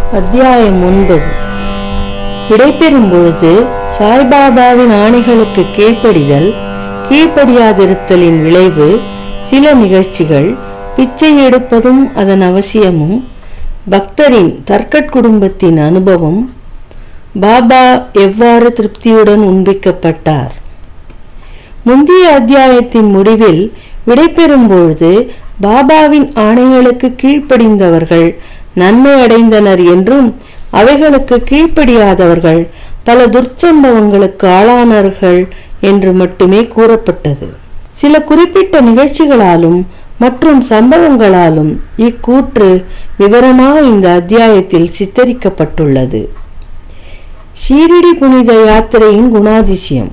அத்தியாயம் ஒன்பது விடைபெறும் பொழுது சாய்பாபாவின் ஆணைகளுக்கு கீழ்ப்படிதல் கீழ்ப்படியாதிருத்தலின் விளைவு சில நிகழ்ச்சிகள் பிச்சை எடுப்பதும் அதன் அவசியமும் பக்தரின் தர்கட் குடும்பத்தின் அனுபவம் பாபா எவ்வாறு திருப்தியுடன் உண்பிக்கப்பட்டார் முந்தைய அத்தியாயத்தின் முடிவில் விடைபெறும் பொழுது பாபாவின் ஆணைகளுக்கு கீழ்ப்படிந்தவர்கள் நன்மை அடைந்தனர் என்றும் அவைகளுக்கு கீழ்ப்படியாதவர்கள் பல துர்ச்சம்பவங்களுக்கு ஆளானார்கள் என்று மட்டுமே கூறப்பட்டது சில குறிப்பிட்ட நிகழ்ச்சிகளாலும் மற்றும் சம்பவங்களாலும் இக்கூற்று விவரமாக இந்த அத்தியாயத்தில் சித்தரிக்கப்பட்டுள்ளது ஷீரடி புனித யாத்திரையின் குணாதிசயம்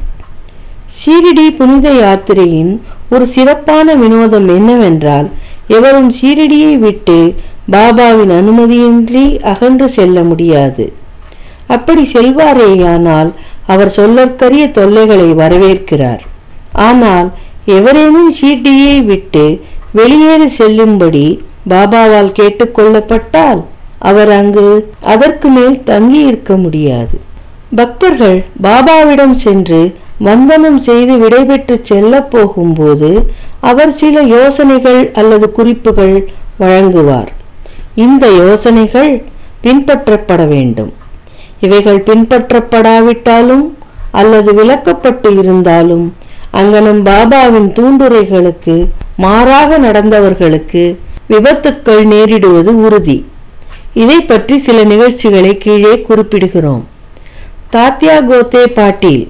ஷீரடி புனித யாத்திரையின் ஒரு சிறப்பான வினோதம் என்னவென்றால் எவரும் ஷீரடியை விட்டு பாபாவின் அனுமதியின்றி அகன்று செல்ல முடியாது அப்படி செல்வாரேயானால் அவர் சொல்லற்கரிய தொல்லைகளை வரவேற்கிறார் ஆனால் எவரேனும் ஷீர்டியை விட்டு வெளியேறி செல்லும்படி பாபாவால் கேட்டுக்கொள்ளப்பட்டால் அவர் அங்கு அதற்கு மேல் தங்கி இருக்க முடியாது பக்தர்கள் பாபாவிடம் சென்று வந்தனம் செய்து விடைபெற்று செல்ல போகும்போது அவர் சில யோசனைகள் அல்லது குறிப்புகள் வழங்குவார் இந்த யோசனைகள் பின்பற்றப்பட வேண்டும் இவைகள் பின்பற்றப்படாவிட்டாலும் அல்லது விளக்கப்பட்டு இருந்தாலும் அங்கனம் பாபாவின் தூண்டுரைகளுக்கு மாறாக நடந்தவர்களுக்கு விபத்துக்கள் நேரிடுவது உறுதி இதை பற்றி சில நிகழ்ச்சிகளை கீழே குறிப்பிடுகிறோம் தாத்யா கோத்தே பாட்டீல்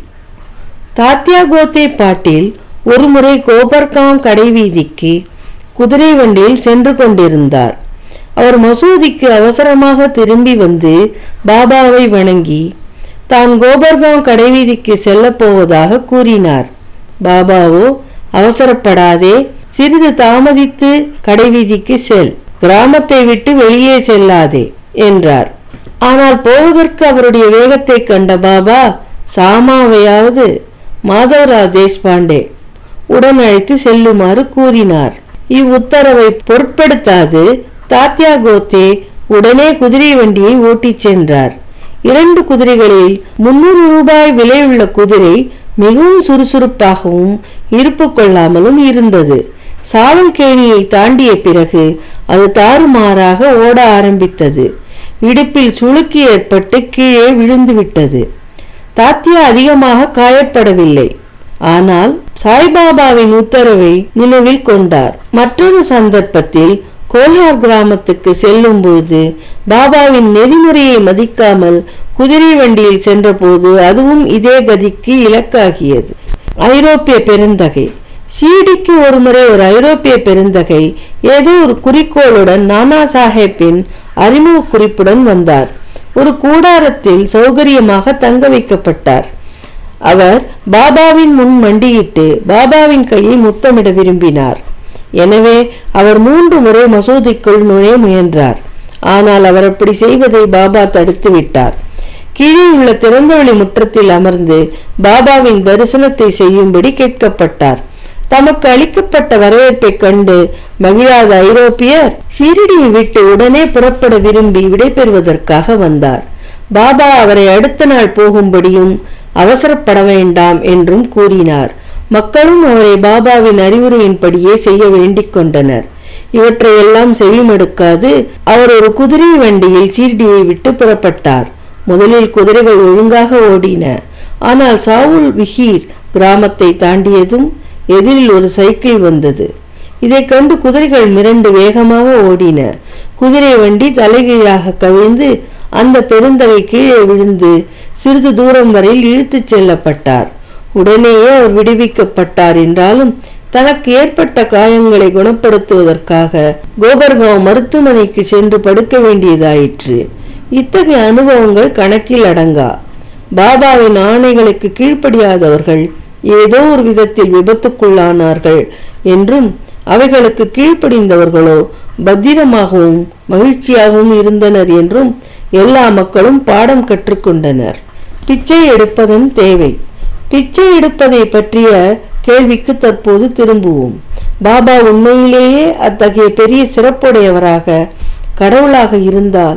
தாத்யா கோத்தே பாட்டீல் ஒருமுறை கோபர்காம் கடைவீதிக்கு குதிரை வண்டியில் சென்று கொண்டிருந்தார் அவர் மசூதிக்கு அவசரமாக திரும்பி வந்து பாபாவை வணங்கி தான் கோபர்காம் கடைவீதிக்கு செல்ல போவதாக கூறினார் பாபாவோ அவசரப்படாதே சிறிது தாமதித்து கடைவீதிக்கு செல் கிராமத்தை விட்டு வெளியே செல்லாதே என்றார் ஆனால் போவதற்கு அவருடைய வேகத்தை கண்ட பாபா சாமாவையாவது மாதவராவ் தேஷ்பாண்டே உடன் அழைத்து செல்லுமாறு கூறினார் இவ்வுத்தரவை பொருட்படுத்தாது தாத்யா கோத்தே உடனே குதிரை வண்டியை ஓட்டிச் சென்றார் இரண்டு குதிரைகளில் முன்னூறு ரூபாய் விலையுள்ள குதிரை மிகவும் சுறுசுறுப்பாகவும் இருப்பு கொள்ளாமலும் இருந்தது சாவல்கேணியை தாண்டிய பிறகு அது தாறுமாறாக ஓட ஆரம்பித்தது இடுப்பில் சுளுக்கி ஏற்பட்டு கீழே விழுந்து விட்டது தாத்தியா அதிகமாக காயப்படவில்லை ஆனால் சாய்பாபாவின் உத்தரவை நினைவில் கொண்டார் மற்றொரு சந்தர்ப்பத்தில் கோலார் கிராமத்துக்கு செல்லும் பொழுது பாபாவின் நெறிமுறையை மதிக்காமல் குதிரை வண்டியில் சென்றபோது அதுவும் இதே கதிக்கு இலக்காகியது ஐரோப்பிய பெருந்தகை சீடிக்கு ஒருமுறை ஒரு ஐரோப்பிய பெருந்தகை ஏதோ ஒரு குறிக்கோளுடன் நானா சாஹேப்பின் அறிமுக குறிப்புடன் வந்தார் ஒரு கூடாரத்தில் சௌகரியமாக தங்க வைக்கப்பட்டார் அவர் பாபாவின் முன் மண்டியிட்டு பாபாவின் கையை முத்தமிட விரும்பினார் எனவே அவர் மூன்று முறை மசூதிக்குள் நுழைய முயன்றார் ஆனால் அவர் அப்படி செய்வதை பாபா தடுத்து விட்டார் கீழே உள்ள திறந்தவெளி முற்றத்தில் அமர்ந்து பாபாவின் தரிசனத்தை செய்யும்படி கேட்கப்பட்டார் தமக்கு அளிக்கப்பட்ட வரவேற்பை கண்டு மகிழாத ஐரோப்பியர் ஷீரடியை விட்டு உடனே புறப்பட விரும்பி விடைபெறுவதற்காக வந்தார் பாபா அவரை அடுத்த நாள் போகும்படியும் அவசரப்பட வேண்டாம் என்றும் கூறினார் மக்களும் அவரை பாபாவின் அறிவுரையின்படியே செய்ய வேண்டிக் கொண்டனர் இவற்றையெல்லாம் செவிமடுக்காது அவர் ஒரு குதிரை வண்டியில் சீர்டியை விட்டு புறப்பட்டார் முதலில் குதிரைகள் ஒழுங்காக ஓடின ஆனால் சாவுல் விஹீர் கிராமத்தை தாண்டியதும் எதிரில் ஒரு சைக்கிள் வந்தது இதை கண்டு குதிரைகள் மிரண்டு வேகமாக ஓடின குதிரை வண்டி தலைகீழாக கவிழ்ந்து அந்த பெருந்தகை கீழே விழுந்து சிறிது தூரம் வரையில் இழுத்துச் செல்லப்பட்டார் உடனேயே அவர் விடுவிக்கப்பட்டார் என்றாலும் தனக்கு ஏற்பட்ட காயங்களை குணப்படுத்துவதற்காக கோபர்காவ் மருத்துவமனைக்கு சென்று படுக்க வேண்டியதாயிற்று இத்தகைய அனுபவங்கள் கணக்கில் அடங்கா பாபாவின் ஆணைகளுக்கு கீழ்ப்படியாதவர்கள் ஏதோ ஒரு விதத்தில் விபத்துக்குள்ளானார்கள் என்றும் அவைகளுக்கு கீழ்ப்படிந்தவர்களோ பத்திரமாகவும் மகிழ்ச்சியாகவும் இருந்தனர் என்றும் எல்லா மக்களும் பாடம் கற்றுக்கொண்டனர் பிச்சை எடுப்பதன் தேவை பிச்சை எடுப்பதை பற்றிய கேள்விக்கு தற்போது திரும்புவோம் பாபா உண்மையிலேயே அத்தகைய பெரிய சிறப்புடையவராக கடவுளாக இருந்தால்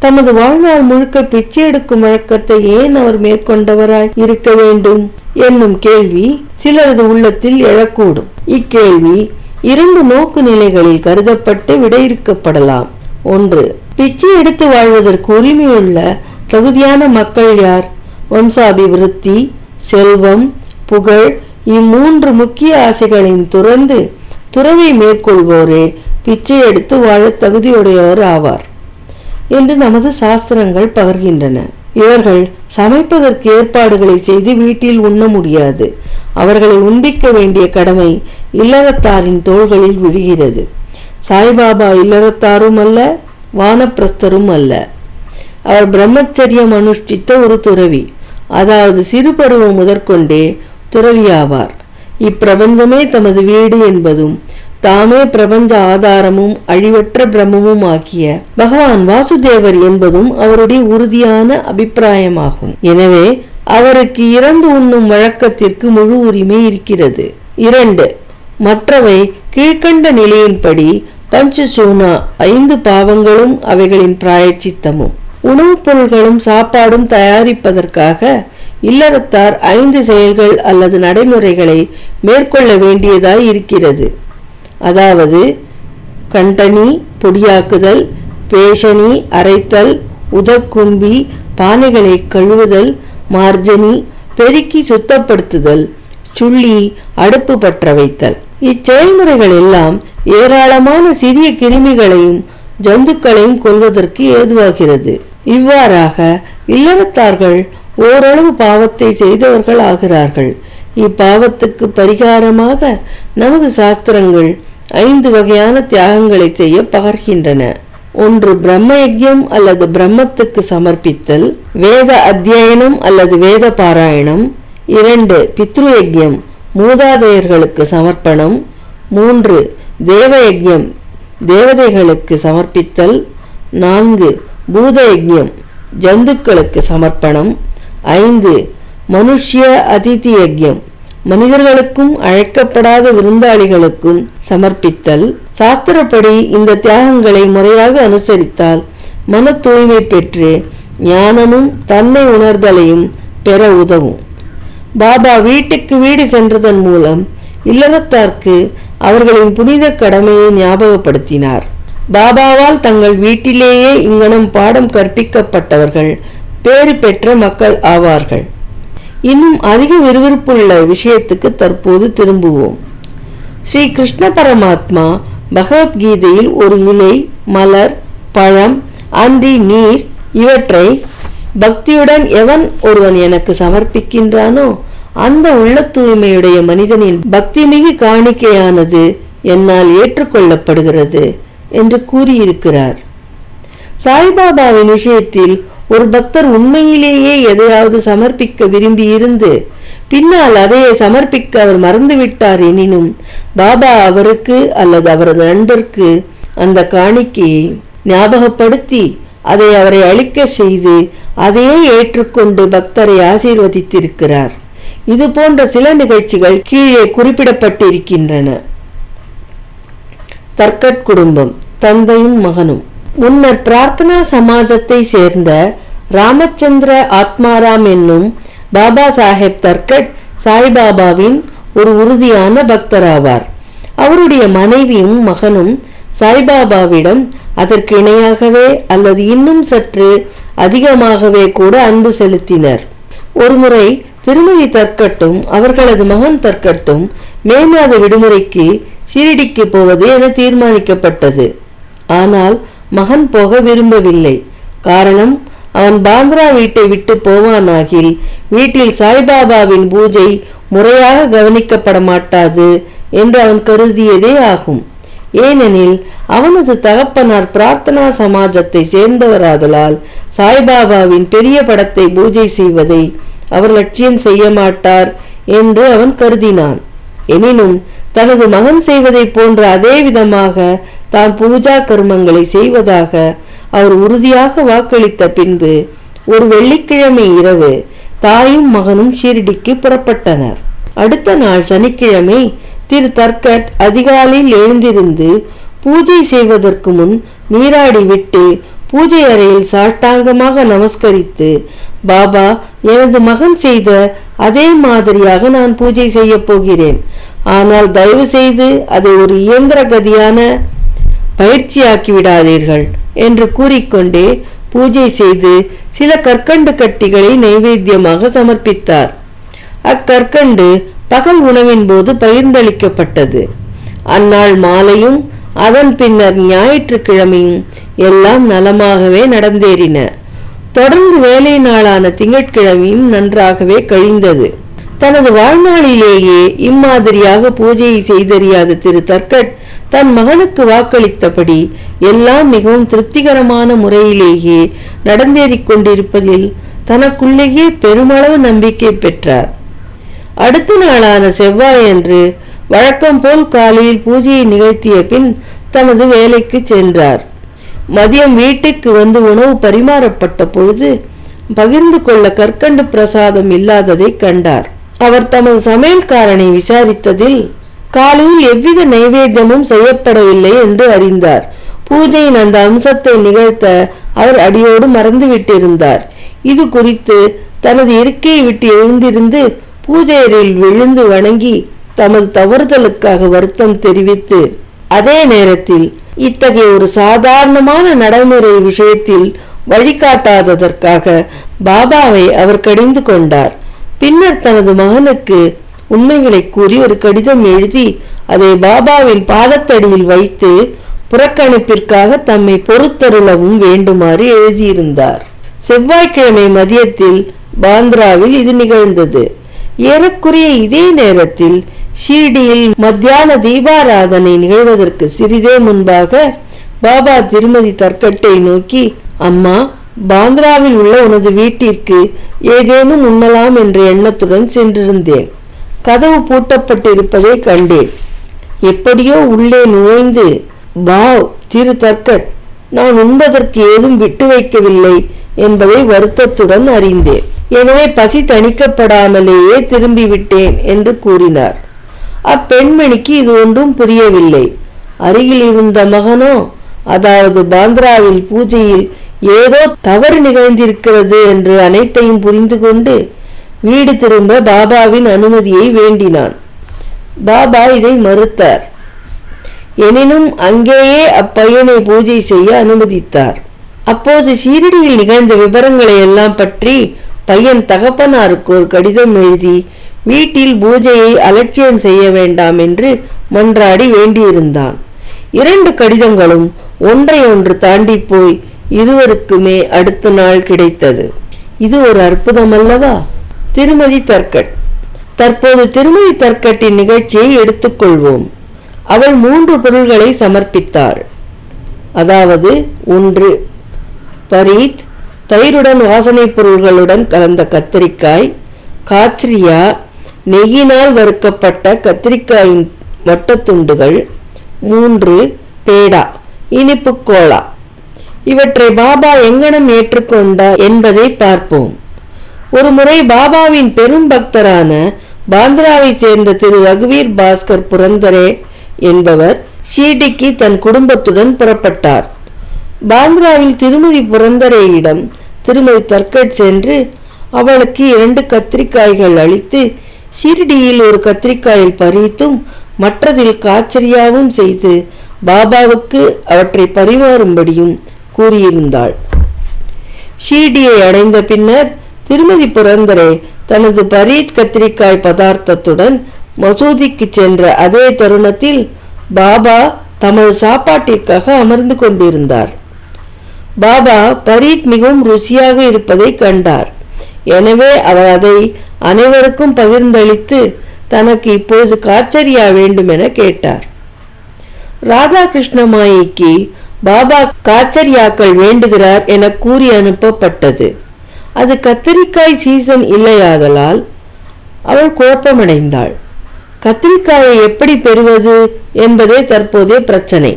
தமது வாழ்நாள் முழுக்க பிச்சை எடுக்கும் வழக்கத்தை ஏன் அவர் மேற்கொண்டவராய் இருக்க வேண்டும் என்னும் கேள்வி சிலரது உள்ளத்தில் எழக்கூடும் இக்கேள்வி இரண்டு நோக்கு நிலைகளில் கருதப்பட்டு விடையிறுக்கப்படலாம் ஒன்று பிச்சை எடுத்து வாழ்வதற்கு உரிமையுள்ள தகுதியான மக்கள் யார் வம்சாபிவிருத்தி செல்வம் புகழ் இம்மூன்று முக்கிய ஆசைகளையும் துறந்து துறவை மேற்கொள்வோரே பிச்சை எடுத்து வாழ தகுதியுடையவர் ஆவார் என்று நமது சாஸ்திரங்கள் பகர்கின்றன இவர்கள் சமைப்பதற்கு ஏற்பாடுகளை செய்து வீட்டில் உண்ண முடியாது அவர்களை உண்பிக்க வேண்டிய கடமை இல்லறத்தாரின் தோள்களில் விழுகிறது சாய்பாபா இல்லறத்தாரும் அல்ல வானப்பிரஸ்தரும் அல்ல அவர் பிரம்மச்சரியம் அனுஷ்டித்த ஒரு துறவி அதாவது சிறு பருவம் முதற்கொண்டே துறவியாவார் இப்பிரபஞ்சமே தமது வீடு என்பதும் தாமே பிரபஞ்ச ஆதாரமும் அழிவற்ற பிரம்மமும் ஆக்கிய பகவான் வாசுதேவர் என்பதும் அவருடைய உறுதியான அபிப்பிராயமாகும் எனவே அவருக்கு இறந்து உண்ணும் வழக்கத்திற்கு முழு உரிமை இருக்கிறது இரண்டு மற்றவை கீழ்கண்ட நிலையின்படி பஞ்சசூனா ஐந்து பாவங்களும் அவைகளின் பிராயச்சித்தமும் உணவுப் பொருள்களும் சாப்பாடும் தயாரிப்பதற்காக இல்லறத்தார் ஐந்து செயல்கள் அல்லது நடைமுறைகளை மேற்கொள்ள வேண்டியதாய் இருக்கிறது அதாவது கண்டனி பொடியாக்குதல் பேஷனி அரைத்தல் உதக்கும்பி பானைகளை கழுவுதல் மார்ஜனி பெருக்கி சுத்தப்படுத்துதல் சுள்ளி அடுப்பு பற்ற வைத்தல் இச்செயல்முறைகள் எல்லாம் ஏராளமான சிறிய கிருமிகளையும் ஜந்துக்களையும் கொல்வதற்கு ஏதுவாகிறது இவ்வாறாக இல்லறத்தார்கள் ஓரளவு பாவத்தை செய்தவர்கள் ஆகிறார்கள் இப்பாவத்துக்கு பரிகாரமாக நமது சாஸ்திரங்கள் ஐந்து வகையான தியாகங்களை செய்ய பகர்கின்றன ஒன்று பிரம்ம யஜ்யம் அல்லது பிரம்மத்துக்கு சமர்ப்பித்தல் வேத அத்தியனம் அல்லது வேத பாராயணம் இரண்டு பித்ரு யஜ்யம் மூதாதையர்களுக்கு சமர்ப்பணம் மூன்று தேவ யஜ்யம் தேவதைகளுக்கு சமர்ப்பித்தல் நான்கு பூத யஜ்யம் ஜந்துக்களுக்கு சமர்ப்பணம் ஐந்து மனுஷ்ய அதிதி யஜ்யம் மனிதர்களுக்கும் அழைக்கப்படாத விருந்தாளிகளுக்கும் சமர்ப்பித்தல் சாஸ்திரப்படி இந்த தியாகங்களை முறையாக அனுசரித்தால் மன தூய்மை பெற்று ஞானமும் தன்னை உணர்தலையும் பெற உதவும் பாபா வீட்டுக்கு வீடு சென்றதன் மூலம் இல்லறத்தார்க்கு அவர்களின் புனித கடமையை ஞாபகப்படுத்தினார் பாபாவால் தங்கள் வீட்டிலேயே இங்கனம் பாடம் கற்பிக்கப்பட்டவர்கள் பேறு பெற்ற மக்கள் ஆவார்கள் இன்னும் அதிக விறுவிறுப்புள்ள விஷயத்துக்கு தற்போது திரும்புவோம் ஸ்ரீ கிருஷ்ண பரமாத்மா பகவத்கீதையில் ஒரு இலை மலர் பழம் அன்றி நீர் இவற்றை பக்தியுடன் எவன் ஒருவன் எனக்கு சமர்ப்பிக்கின்றானோ அந்த உள்ள தூய்மையுடைய மனிதனின் பக்திமிகு காணிக்கையானது என்னால் ஏற்றுக்கொள்ளப்படுகிறது என்று கூறியிருக்கிறார் சாய்பாபாவின் விஷயத்தில் ஒரு பக்தர் உண்மையிலேயே எதையாவது சமர்ப்பிக்க விரும்பியிருந்து பின்னால் அதையே சமர்ப்பிக்க அவர் மறந்துவிட்டார் எனினும் பாபா அவருக்கு அல்லது அவரது நண்பருக்கு அந்த காணிக்கையை ஞாபகப்படுத்தி அதை அவரை அளிக்க செய்து அதையே ஏற்றுக்கொண்டு பக்தரை ஆசீர்வதித்திருக்கிறார் இது போன்ற சில நிகழ்ச்சிகள் கீழே குறிப்பிடப்பட்டிருக்கின்றன தர்கட் குடும்பம் தந்தையும் மகனும் முன்னர் பிரார்த்தனா சமாஜத்தை சேர்ந்த ராமச்சந்திர ஆத்மாராம் என்னும் பாபா சாஹேப் தர்கட் சாய்பாபாவின் ஒரு உறுதியான பக்தராவார் அவருடைய மனைவியும் மகனும் சாய்பாபாவிடம் அதற்கு இணையாகவே அல்லது இன்னும் சற்று அதிகமாகவே கூட அன்பு செலுத்தினர் ஒருமுறை திருமதி தற்கட்டும் அவர்களது மகன் தற்கட்டும் மே மாத விடுமுறைக்கு ஷிரடிக்கு போவது என தீர்மானிக்கப்பட்டது ஆனால் மகன் போக விரும்பவில்லை காரணம் அவன் பாந்திரா வீட்டை விட்டு போவானாகில் வீட்டில் சாய்பாபாவின் பூஜை முறையாக கவனிக்கப்பட மாட்டாது என்று அவன் கருதியதே ஆகும் ஏனெனில் அவனது தகப்பனார் பிரார்த்தனா சமாஜத்தை சேர்ந்தவராதலால் சாய்பாபாவின் பெரிய படத்தை பூஜை செய்வதை அவர் லட்சியம் செய்ய மாட்டார் என்று அவன் கருதினான் எனினும் தனது மகன் செய்வதைப் போன்ற அதே விதமாக தான் பூஜா கர்மங்களை செய்வதாக அவர் உறுதியாக வாக்களித்த பின்பு ஒரு வெள்ளிக்கிழமை இரவு தாயும் மகனும் ஷீரடிக்கு புறப்பட்டனர் அடுத்த நாள் சனிக்கிழமை திரு தர்கட் அதிகாலையில் எழுந்திருந்து பூஜை செய்வதற்கு முன் நீராடி விட்டு பூஜை அறையில் சாஷ்டாங்கமாக நமஸ்கரித்து பாபா எனது மகன் செய்த அதே மாதிரியாக நான் பூஜை செய்யப் போகிறேன் ஆனால் தயவு செய்து அதை ஒரு இயந்திர கதியான பயிற்சியாக்கி விடாதீர்கள் என்று கூறிக்கொண்டே பூஜை செய்து சில கற்கண்டு கட்டிகளை நைவேத்தியமாக சமர்ப்பித்தார் அக்கற்கண்டு பகல் உணவின் போது பகிர்ந்தளிக்கப்பட்டது அந்நாள் மாலையும் அதன் பின்னர் ஞாயிற்றுக்கிழமையும் எல்லாம் நலமாகவே நடந்தேறின தொடர்ந்து வேலை நாளான திங்கட்கிழமையும் நன்றாகவே கழிந்தது தனது வாழ்நாளிலேயே இம்மாதிரியாக பூஜையை செய்தறியாத திரு தர்கட் தன் மகனுக்கு வாக்களித்தபடி எல்லாம் மிகவும் திருப்திகரமான முறையிலேயே நடந்தேறிக் கொண்டிருப்பதில் தனக்குள்ளேயே பெருமளவு நம்பிக்கை பெற்றார் அடுத்த நாளான செவ்வாயன்று வழக்கம் போல் காலையில் பூஜையை நிகழ்த்திய பின் தனது வேலைக்கு சென்றார் மதியம் வீட்டுக்கு வந்து உணவு பரிமாறப்பட்ட பொழுது பகிர்ந்து கொள்ள கற்கண்டு பிரசாதம் இல்லாததை கண்டார் அவர் தமது சமையல்காரனை விசாரித்ததில் காலையில் எவ்வித நைவேத்தியமும் செய்யப்படவில்லை என்று அறிந்தார் பூஜையின் அந்த அம்சத்தை நிகழ்த்த அவர் அடியோடு மறந்துவிட்டிருந்தார் இது குறித்து தனது இருக்கையை விட்டு எழுந்திருந்து பூஜை அறையில் விழுந்து வணங்கி தமது தவறுதலுக்காக வருத்தம் தெரிவித்து அதே நேரத்தில் இத்தகைய ஒரு சாதாரணமான நடைமுறை விஷயத்தில் வழிகாட்டாததற்காக பாபாவை அவர் கடிந்து கொண்டார் பின்னர் தனது மகனுக்கு உண்மைகளை கூறி ஒரு கடிதம் எழுதி அதை பாபாவின் பாதத்தடியில் வைத்து புறக்கணிப்பிற்காக தம்மை பொறுத்தருளவும் வேண்டுமாறு எழுதியிருந்தார் செவ்வாய்க்கிழமை மதியத்தில் பாந்திராவில் இது நிகழ்ந்தது ஏறக்குறைய இதே நேரத்தில் ஷீர்டியில் மத்தியான தீபாராதனை நிகழ்வதற்கு சிறிதே முன்பாக பாபா திருமதி தற்கட்டை நோக்கி அம்மா பாந்திராவில் உள்ள உனது வீட்டிற்கு ஏதேனும் உண்ணலாம் என்ற எண்ணத்துடன் சென்றிருந்தேன் கதவு பூட்டப்பட்டிருப்பதை கண்டேன் எப்படியோ உள்ளே நுழைந்து பாவ் திரு தர்கட் நான் உண்பதற்கு ஏதும் விட்டு வைக்கவில்லை என்பதை வருத்தத்துடன் அறிந்தேன் எனவே பசி தணிக்கப்படாமலேயே திரும்பிவிட்டேன் என்று கூறினார் அப்பெண்மணிக்கு இது ஒன்றும் புரியவில்லை அருகில் இருந்த மகனோ அதாவது பாந்திராவில் பூஜையில் ஏதோ தவறு நிகழ்ந்திருக்கிறது என்று அனைத்தையும் புரிந்து கொண்டு வீடு திரும்ப பாபாவின் அனுமதியை வேண்டினான் பாபா இதை மறுத்தார் எனினும் அங்கேயே அப்பையனை பூஜை செய்ய அனுமதித்தார் அப்போது ஷீரடியில் நிகழ்ந்த விவரங்களை எல்லாம் பற்றி பையன் தகப்பனாருக்கு ஒரு கடிதம் எழுதி வீட்டில் பூஜையை அலட்சியம் செய்ய வேண்டாம் என்று மன்றாடி வேண்டியிருந்தான் இரண்டு கடிதங்களும் ஒன்றை ஒன்று தாண்டி போய் இருவருக்குமே அடுத்த நாள் கிடைத்தது இது ஒரு அற்புதம் அல்லவா திருமதி தர்கட் தற்போது திருமதி தர்கட்டின் நிகழ்ச்சியை எடுத்துக்கொள்வோம் அவள் மூன்று பொருள்களை சமர்ப்பித்தாள் அதாவது ஒன்று பரீத் தயிருடன் வாசனைப் பொருள்களுடன் கலந்த கத்திரிக்காய் காத்ரியா நெய்யினால் வறுக்கப்பட்ட கத்திரிக்காயின் வட்டத்துண்டுகள் மூன்று பேடா இனிப்பு கோலா இவற்றை பாபா எங்கனம் ஏற்றுக்கொண்டார் என்பதை பார்ப்போம் ஒரு முறை பாபாவின் பெரும் பக்தரான பாந்திராவை சேர்ந்த திரு ரகுவீர் பாஸ்கர் புரந்தரே என்பவர் ஷீர்டிக்கு தன் குடும்பத்துடன் புறப்பட்டார் பாந்திராவில் திருமதி புரந்தரேயிடம் திருமதி தர்கட் சென்று அவளுக்கு இரண்டு கத்திரிக்காய்கள் அளித்து ஷீரடியில் ஒரு கத்திரிக்காயில் பறித்தும் மற்றதில் காய்ச்சரியாவும் செய்து பாபாவுக்கு அவற்றை பரிமாறும்படியும் கூறியிருந்தாள் ஷீர்டியை அடைந்த பின்னர் திருமதி புரந்தரே தனது பரீத் கத்திரிக்காய் பதார்த்தத்துடன் மசூதிக்கு சென்ற அதே தருணத்தில் பாபா தமது சாப்பாட்டிற்காக அமர்ந்து கொண்டிருந்தார் பாபா பரீத் மிகவும் ருசியாக இருப்பதை கண்டார் எனவே அவர் அதை அனைவருக்கும் பகிர்ந்தளித்து தனக்கு இப்போது காச்சரியா வேண்டும் என கேட்டார் ராதாகிருஷ்ண மாயிக்கு பாபா காச்சரியாக்கள் வேண்டுகிறார் என கூறி அனுப்பப்பட்டது அது கத்திரிக்காய் சீசன் இல்லையாதலால் அவள் குழப்பமடைந்தாள் கத்திரிக்காயை எப்படி பெறுவது என்பதே தற்போதைய பிரச்சனை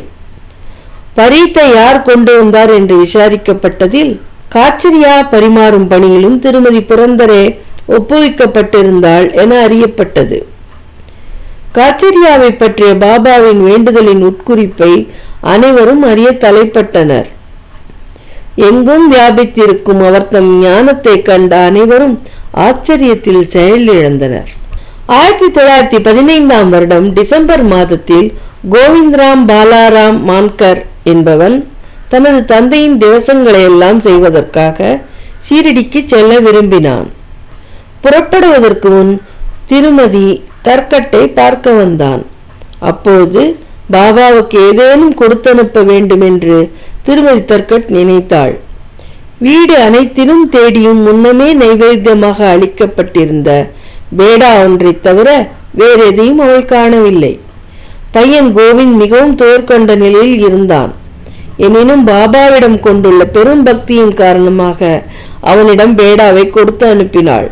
பரீத்தை யார் கொண்டு வந்தார் என்று விசாரிக்கப்பட்டதில் காச்சரியா பரிமாறும் பணியிலும் திருமதி புரந்தரே ஒப்புவிக்கப்பட்டிருந்தாள் என அறியப்பட்டது காச்சரியாவை பற்றிய பாபாவின் வேண்டுதலின் உட்குறிப்பை அனைவரும் அறிய தலைப்பட்டனர் எங்கும் வியாபித்திருக்கும் அவர் தம் ஞானத்தை கண்ட அனைவரும் ஆச்சரியத்தில் செயலிழந்தனர் ஆயிரத்தி தொள்ளாயிரத்தி பதினைந்தாம் வருடம் டிசம்பர் மாதத்தில் கோவிந்த்ராம் பாலாராம் மான்கர் என்பவன் தனது தந்தையின் திவசங்களை எல்லாம் செய்வதற்காக சீரடிக்கு செல்ல விரும்பினான் புறப்படுவதற்கு முன் திருமதி தர்க்கட்டை பார்க்க வந்தான் அப்போது பாபாவுக்கு ஏதேனும் கொடுத்தனுப்ப வேண்டும் என்று திருமதி தர்கட் நினைத்தாள் வீடு அனைத்திலும் தேடியும் முன்னமே நைவேத்தியமாக அளிக்கப்பட்டிருந்த பேடா ஒன்றை தவிர வேறு எதையும் அவள் காணவில்லை பையன் கோவிந்த் மிகவும் தோற்கொண்ட நிலையில் இருந்தான் எனினும் பாபாவிடம் கொண்டுள்ள பெரும் பக்தியின் காரணமாக அவனிடம் பேடாவை கொடுத்து அனுப்பினாள்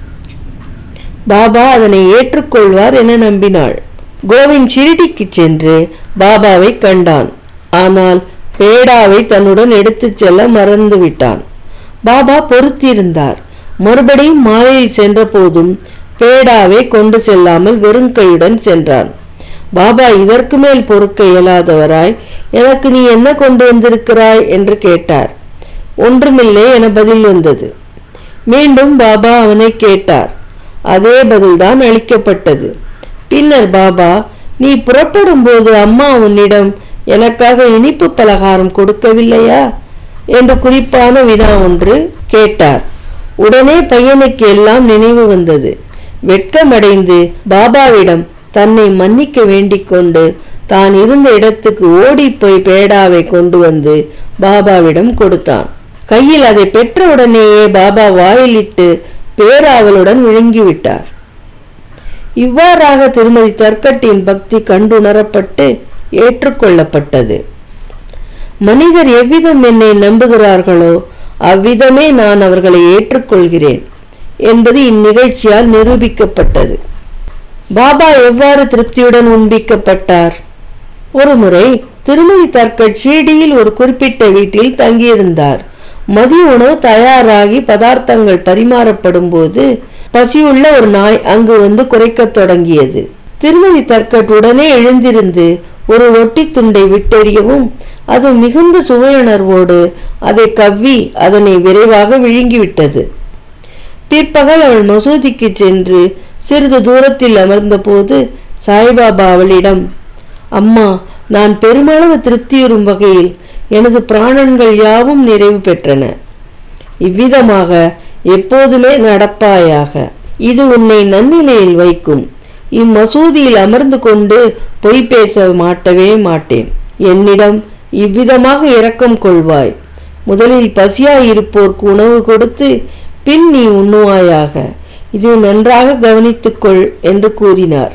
பாபா அதனை ஏற்றுக்கொள்வார் என நம்பினாள் கோவிந்த் ஷிரிடிக்கு சென்று பாபாவை கண்டான் ஆனால் பேடாவை தன்னுடன் எடுத்துச் செல்ல மறந்துவிட்டான் பாபா பொறுத்திருந்தார் மறுபடியும் மாலையில் சென்ற போதும் பேடாவை கொண்டு செல்லாமல் வெறும் கையுடன் சென்றான் பாபா இதற்கு மேல் பொறுக்க இயலாதவராய் எனக்கு நீ என்ன கொண்டு வந்திருக்கிறாய் என்று கேட்டார் ஒன்றுமில்லை என பதில் வந்தது மீண்டும் பாபா அவனை கேட்டார் அதே பதில்தான் அளிக்கப்பட்டது பின்னர் பாபா நீ புறப்படும் போது அம்மா உன்னிடம் எனக்காக இனிப்பு பலகாரம் கொடுக்கவில்லையா என்று குறிப்பான வினா ஒன்று கேட்டார் உடனே பையனுக்கு எல்லாம் நினைவு வந்தது வெட்கமடைந்து பாபாவிடம் தன்னை மன்னிக்க வேண்டிக் கொண்டு தான் இருந்த இடத்துக்கு ஓடிப்போய் பேடாவை கொண்டு வந்து பாபாவிடம் கொடுத்தான் கையில் அதை பெற்ற உடனேயே பாபா வாயிலிட்டு பேராவலுடன் விழுங்கிவிட்டார் இவ்வாறாக திருமதி தர்க்கட்டின் பக்தி கண்டுணரப்பட்டு ஏற்றுக்கொள்ளப்பட்டது மனிதர் எவ்விதம் என்னை நம்புகிறார்களோ அவ்விதமே நான் அவர்களை ஏற்றுக்கொள்கிறேன் என்பது இந்நிகழ்ச்சியால் நிரூபிக்கப்பட்டது பாபா எவ்வாறு திருப்தியுடன் உண்பிக்கப்பட்டார் ஒருமுறை திருமதி தர்கட் ஷீடியில் ஒரு குறிப்பிட்ட வீட்டில் தங்கியிருந்தார் மதிய உணவு தயாராகி பதார்த்தங்கள் பரிமாறப்படும் போது பசியுள்ள ஒரு நாய் அங்கு வந்து குறைக்கத் தொடங்கியது திருமதி தர்கட் உடனே எழுந்திருந்து ஒரு ரொட்டி துண்டை விட்டெறியவும் அது மிகுந்த சுவையுணர்வோடு அதை கவ்வி அதனை விரைவாக விழுங்கிவிட்டது பிற்பகல் அவள் மசூதிக்கு சென்று சிறிது தூரத்தில் அமர்ந்தபோது சாய்பாபா அவளிடம் அம்மா நான் பெருமளவு திருப்தியுறும் வகையில் எனது பிராணன்கள் யாவும் நிறைவு பெற்றன இவ்விதமாக எப்போதுமே நடப்பாயாக இது உன்னை நன்னிலையில் வைக்கும் இம்மசூதியில் அமர்ந்து கொண்டு பொய் பேச மாட்டவே மாட்டேன் என்னிடம் இவ்விதமாக இரக்கம் கொள்வாய் முதலில் பசியாயிருப்போர்க்கு உணவு கொடுத்து பின் நீ உண்ணுவாயாக இதை நன்றாக கவனித்துக்கொள் என்று கூறினார்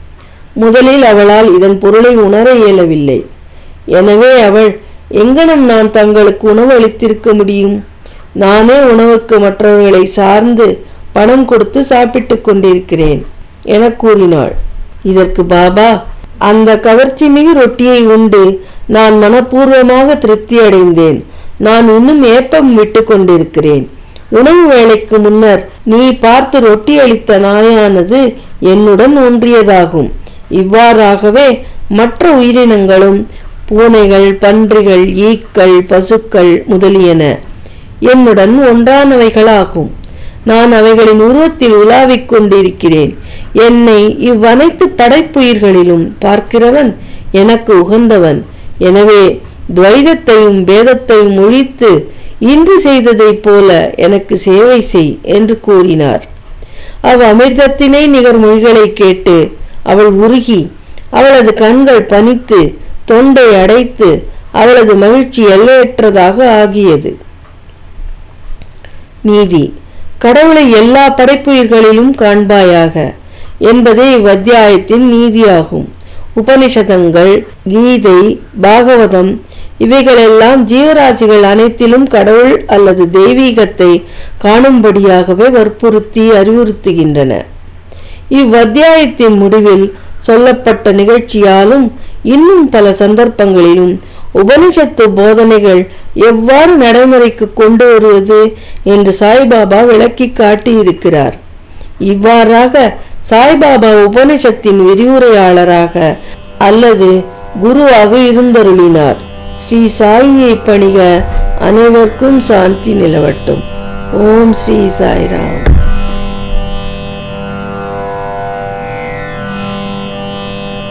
முதலில் அவளால் இதன் பொருளை உணர இயலவில்லை எனவே அவள் எங்கனம் நான் தங்களுக்கு உணவு அளித்திருக்க முடியும் நானே உணவுக்கு மற்றவர்களை சார்ந்து பணம் கொடுத்து சாப்பிட்டுக் கொண்டிருக்கிறேன் என கூறினாள் இதற்கு பாபா அந்த கவர்ச்சி மிகு ரொட்டியை உண்டு நான் மனப்பூர்வமாக திருப்தி அடைந்தேன் நான் இன்னும் ஏப்பம் விட்டு கொண்டிருக்கிறேன் உணவு வேலைக்கு முன்னர் நீ பார்த்து ரொட்டி அளித்த நாயானது என்னுடன் ஒன்றியதாகும் இவ்வாறாகவே மற்ற உயிரினங்களும் பூனைகள் பன்றிகள் ஈக்கள் பசுக்கள் முதலியன என்னுடன் ஒன்றானவைகளாகும் நான் அவைகளின் உருவத்தில் உலாவிக் கொண்டிருக்கிறேன் என்னை இவ்வனைத்து படைப்புயிர்களிலும் பார்க்கிறவன் எனக்கு உகந்தவன் எனவே துவைதத்தையும் பேதத்தையும் ஒழித்து இன்று செய்ததைப் போல எனக்கு சேவை செய் என்று கூறினார் அவ் அமிர்தத்தினை நிகர் மொழிகளை கேட்டு அவள் உருகி அவளது கண்கள் பனித்து தொண்டை அடைத்து அவளது மகிழ்ச்சி எல்லையற்றதாக ஆகியது நீதி கடவுளை எல்லா படைப்புயிர்களிலும் காண்பாயாக என்பதே இவ்வத்தியாயத்தின் நீதியாகும் உபனிஷதங்கள் கீதை பாகவதம் இவைகளெல்லாம் ஜீவராசிகள் அனைத்திலும் கடவுள் அல்லது தெய்வீகத்தை காணும்படியாகவே வற்புறுத்தி அறிவுறுத்துகின்றன இவ்வத்தியாயத்தின் முடிவில் சொல்லப்பட்ட நிகழ்ச்சியாலும் இன்னும் பல சந்தர்ப்பங்களிலும் உபனிஷத்து போதனைகள் எவ்வாறு நடைமுறைக்கு கொண்டு வருவது என்று சாய்பாபா விளக்கி காட்டியிருக்கிறார் இவ்வாறாக சாய்பாபா உபனிஷத்தின் விரிவுரையாளராக அல்லது குருவாக இருந்தருளினார் ஸ்ரீ சாயியை பணிக அனைவருக்கும் சாந்தி நிலவட்டும் ஓம் ஸ்ரீ சாய்ராம்